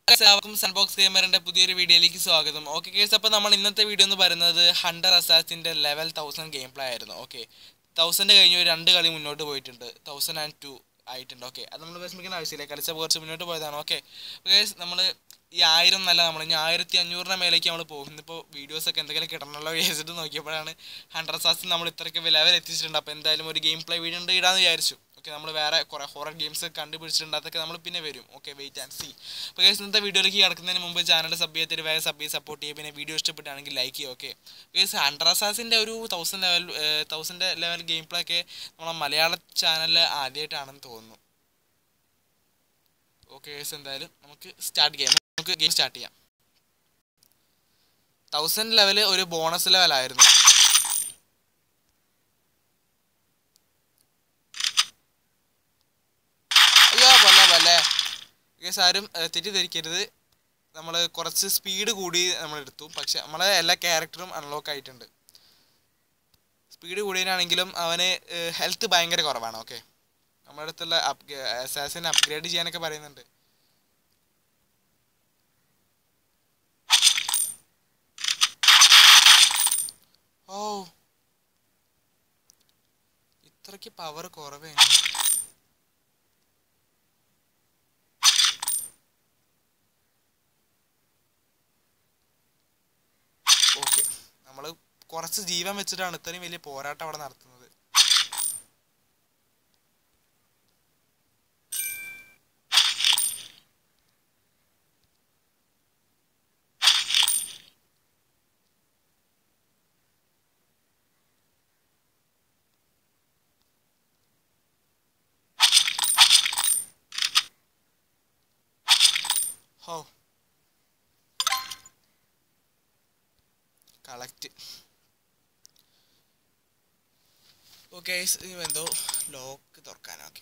എല്ലാവർക്കും സൺബോക്സ് ഗെയിമറിന്റെ പുതിയൊരു വീഡിയോയിലേക്ക് സ്വാഗതം ഓക്കെ കേസ് അപ്പോൾ നമ്മൾ ഇന്നത്തെ വീഡിയോ എന്ന് പറയുന്നത് ഹണ്ടർ അസാസിന്റെ ലെവൽ തൗസൻഡ് ഗെയിം പ്ലേ ആയിരുന്നു ഓക്കെ തൗസൻഡ് കഴിഞ്ഞ് ഒരു രണ്ട് കളി മുന്നോട്ട് പോയിട്ടുണ്ട് തൗസൻഡ് ആൻഡ് ടു ആയിട്ടുണ്ട് ഓക്കെ അത് നമ്മൾ വിഷമിക്കുന്ന ആവശ്യമില്ല കളിച്ചപ്പോൾ കുറച്ച് മുന്നോട്ട് പോയതാണ് ഓക്കെ കേസ് നമ്മൾ ഈ ആയിരം എന്നല്ല നമ്മൾ ഇനി ആയിരത്തി അഞ്ഞൂറിന് മേലേക്ക് നമ്മൾ പോകും ഇന്നിപ്പോൾ വീഡിയോസൊക്കെ എന്തെങ്കിലും കിട്ടണമല്ലോ വിചാരിച്ചിട്ട് നോക്കിയപ്പോഴാണ് ഹൺഡ്രഡ് സാസിൽ നമ്മൾ ഇത്രയ്ക്ക് ലെവൽ എത്തിച്ചിട്ടുണ്ട് അപ്പോൾ എന്തായാലും ഒരു ഗെയിം പ്ലേ വീഡിയോ ഉണ്ട് ഇടാന്ന് വിചാരിച്ചു ഓക്കെ നമ്മൾ വേറെ കുറേ ഹൊറർ ഗെയിംസ് കണ്ടുപിടിച്ചിട്ടുണ്ട് അതൊക്കെ നമ്മൾ പിന്നെ വരും ഓക്കെ വെയിറ്റ് ആൻഡ് സി അപ്പോൾ കേസ് ഇന്നത്തെ വീഡിയോയിലേക്ക് കിടക്കുന്നതിന് മുമ്പ് ചാനൽ സബ് ചെയ്തിട്ട് വേറെ സബ് ചെയ്ത് സപ്പോർട്ട് ചെയ്യുക പിന്നെ വീഡിയോ ഇഷ്ടപ്പെട്ടാണെങ്കിൽ ലൈക്ക് ചെയ്യുക ഓക്കെ കേസ് ഹൺഡ്രസാസിൻ്റെ ഒരു thousand level thousand level game play ഒക്കെ നമ്മളെ മലയാള ചാനലിൽ ആദ്യമായിട്ടാണെന്ന് തോന്നുന്നു ഓക്കെ കേസ് എന്തായാലും നമുക്ക് സ്റ്റാർട്ട് ചെയ്യാം നമുക്ക് ഗെയിം സ്റ്റാർട്ട് ചെയ്യാം തൗസൻഡ് ലെവൽ ഒരു ബോണസ് ലെവലായിരുന്നു അയ്യോ പല്ല പല്ലേ കേസ് ആരും ഏഹ്, തെറ്റിദ്ധരിക്കരുത് നമ്മൾ കുറച്ച് സ്പീഡ് കൂടി നമ്മൾ എടുത്തു പക്ഷെ നമ്മളെ എല്ലാ ക്യാരക്ടറും അൺലോക്ക് ആയിട്ടുണ്ട് സ്പീഡ് കൂടിയതിനാണെങ്കിലും അവന് ഹെൽത്ത് ഭയങ്കര കുറവാണ് ഓക്കെ നമ്മുടെ അടുത്തുള്ള അപ് അസാസിനെ അപ്ഗ്രേഡ് ചെയ്യാനൊക്കെ പറയുന്നുണ്ട് ഓ ഇത്രയ്ക്ക് പവർ കുറവേണ് ഓക്കെ നമ്മൾ കുറച്ച് ജീവൻ വെച്ചിട്ടാണ് ഇത്രയും വലിയ പോരാട്ടം അവിടെ നടത്തുന്നത് ഹോ കളക്ട് ഓക്കെ എന്തോ ലോക്ക് തുറക്കാനൊക്കെ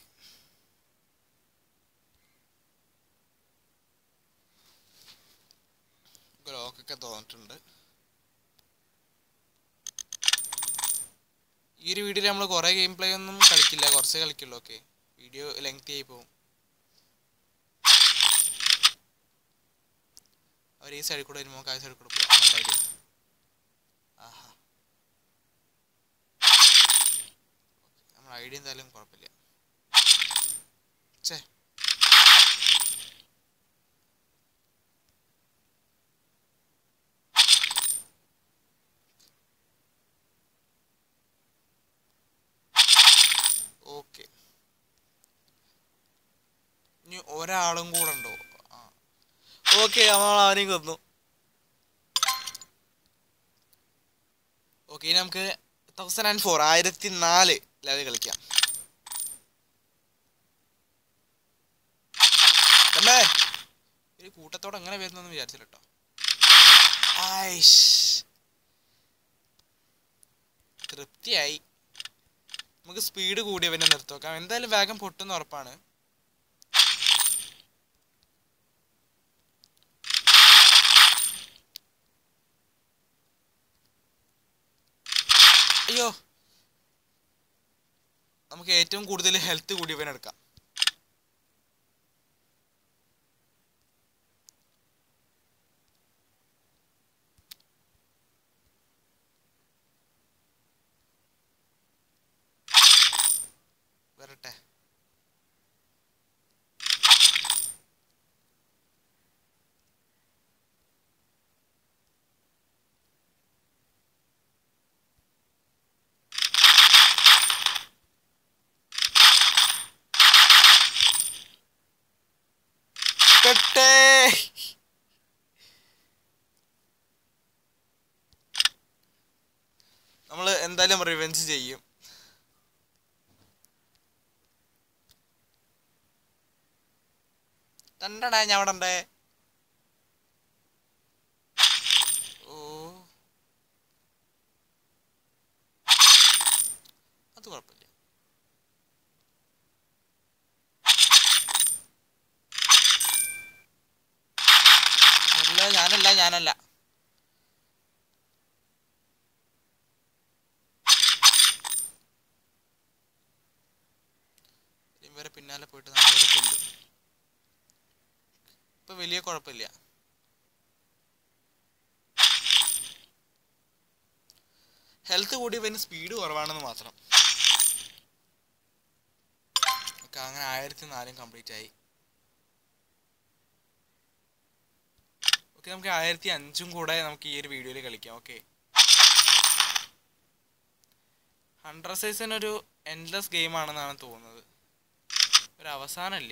ലോക്കൊക്കെ തോന്നിട്ടുണ്ട് ഈ ഒരു വീഡിയോയിൽ നമ്മൾ കുറേ ഗെയിം പ്ലേ ഒന്നും കളിക്കില്ല കുറച്ചേ കളിക്കുള്ളൂ ഓക്കെ വീഡിയോ ലെങ്തി ആയി പോകും അവർ ഈ സൈഡിൽ കൂടെ വരുമ്പോൾ ആ സൈഡിൽ കൂടെ പോകാം നല്ല idea. ആഹാ നമ്മൾ ഐഡിയ എന്തായാലും കുഴപ്പമില്ല ചേ ഓക്കെ ഇനി ഒരാളും കൂടെ ഉണ്ടോ ആ ഓക്കെ നമ്മൾ അവനെയും കൊന്നു ഓക്കെ ഇനി നമുക്ക് തൗസൻഡ് ആൻഡ് ഫോർ ആയിരത്തി നാല് ലെവൽ കളിക്കാം അല്ലേ ഒരു കൂട്ടത്തോടെ അങ്ങനെ വരുന്നെന്ന് വിചാരിച്ചില്ല കേട്ടോ ആയിഷ് തൃപ്തിയായി നമുക്ക് സ്പീഡ് കൂടിയവനെ നിർത്തുവെക്കാം എന്തായാലും വേഗം പൊട്ടുന്ന ഉറപ്പാണ് അയ്യോ നമുക്ക് ഏറ്റവും കൂടുതൽ ഹെൽത്ത് കൂടിയവനെ എടുക്കാം വരട്ടെ പെട്ടേ നമ്മൾ എന്തായാലും റിവെഞ്ച് ചെയ്യും തണ്ടടാ ഞാൻ അവിടെ ഉണ്ടേ ഓ അത് കുഴപ്പമില്ല അല്ല ഞാനല്ല ഞാനല്ല ഇവരെ പിന്നാലെ പോയിട്ട് നമ്മൾ ഇവരെ കൊല്ലും ഇപ്പൊ വലിയ കുഴപ്പമില്ല ഹെൽത്ത് കൂടി പിന്നെ സ്പീഡ് കുറവാണെന്ന് മാത്രം ഓക്കെ അങ്ങനെ ആയിരത്തി നാലും കംപ്ലീറ്റ് ആയി ഓക്കെ നമുക്ക് ആയിരത്തി അഞ്ചും കൂടെ നമുക്ക് ഈ ഒരു വീഡിയോയിൽ കളിക്കാം ഓക്കെ ഹൺഡ്രഡ് സൈസിന് ഒരു എൻഡ്ലെസ് ഗെയിം ആണെന്നാണ് തോന്നുന്നത് ഒരു അവസാനമില്ല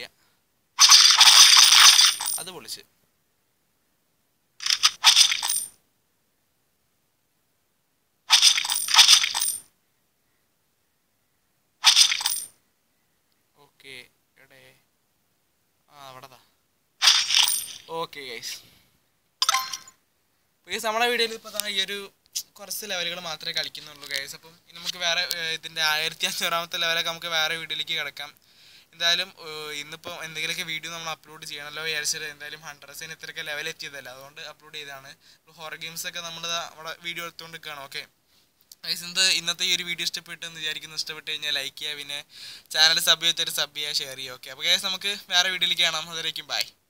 അത് പൊളിച്ച് ഓക്കെ എടേ ആ അവിടെതാ ഓക്കെ ഗൈസ് ഗൈസ് നമ്മുടെ വീഡിയോയിൽ ഇപ്പോൾ ഈ ഒരു കുറച്ച് ലെവലുകൾ മാത്രമേ കളിക്കുന്നുള്ളൂ ഗൈസ് അപ്പം ഇനി നമുക്ക് വേറെ ഏർ, ഇതിൻ്റെ ആയിരത്തി അഞ്ഞൂറാമത്തെ ലെവലൊക്കെ നമുക്ക് വേറെ വീഡിയോയിലേക്ക് കിടക്കാം എന്തായാലും ഏർ, ഇന്നിപ്പോൾ എന്തെങ്കിലുമൊക്കെ വീഡിയോ നമ്മൾ അപ്ലോഡ് ചെയ്യണമല്ലോ വിചാരിച്ചിട്ട് എന്തായാലും ഹൺഡ്രഡ്സിന് ഇത്രയൊക്കെ ലെവൽ എത്തിയതല്ല അതുകൊണ്ട് അപ്ലോഡ് ചെയ്തതാണ് ഹൊറർ ഗെയിംസ് ഒക്കെ നമ്മൾ നമ്മുടെ വീഡിയോ എടുത്തുകൊണ്ട് നിൽക്കുകയാണ് ഓക്കെ ഗൈസ് ഇത് ഇന്നത്തെ ഈ ഒരു വീഡിയോ ഇഷ്ടപ്പെട്ടു എന്ന് വിചാരിക്കുന്നു ഇഷ്ടപ്പെട്ട് കഴിഞ്ഞാൽ ലൈക്ക് ചെയ്യുക പിന്നെ ചാനൽ സബ് ചെയ്തിട്ട് സബ് ചെയ്യുക ഷെയർ ചെയ്യുക ഓക്കെ അപ്പോൾ ഗൈസ് നമുക്ക് വേറെ വീഡിയോയിലേക്ക് കാണാം അതുവരേക്കും ബൈ